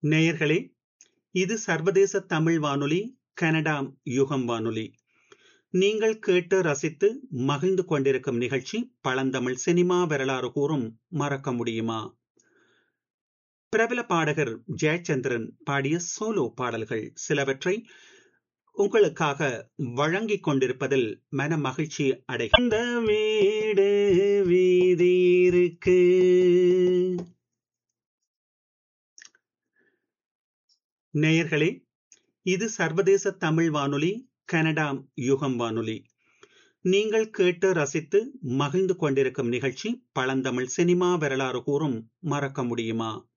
நேயர்களே இது சர்வதேச தமிழ் வானொலி கனடா யுகம் வானொலி நீங்கள் கேட்டு ரசித்து மகிழ்ந்து கொண்டிருக்கும் நிகழ்ச்சி பழந்தமிழ் சினிமா வரலாறு கூறும் மறக்க முடியுமா பிரபல பாடகர் ஜெயச்சந்திரன் பாடிய சோலோ பாடல்கள் சிலவற்றை உங்களுக்காக வழங்கிக் கொண்டிருப்பதில் மன மகிழ்ச்சி அடைகின்ற வீடு வீதி இருக்கு நேயர்களே இது சர்வதேச தமிழ் வானொலி கனடா யுகம் வானொலி நீங்கள் கேட்டு ரசித்து மகிழ்ந்து கொண்டிருக்கும் நிகழ்ச்சி பழந்தமிழ் சினிமா வரலாறு கூறும் மறக்க முடியுமா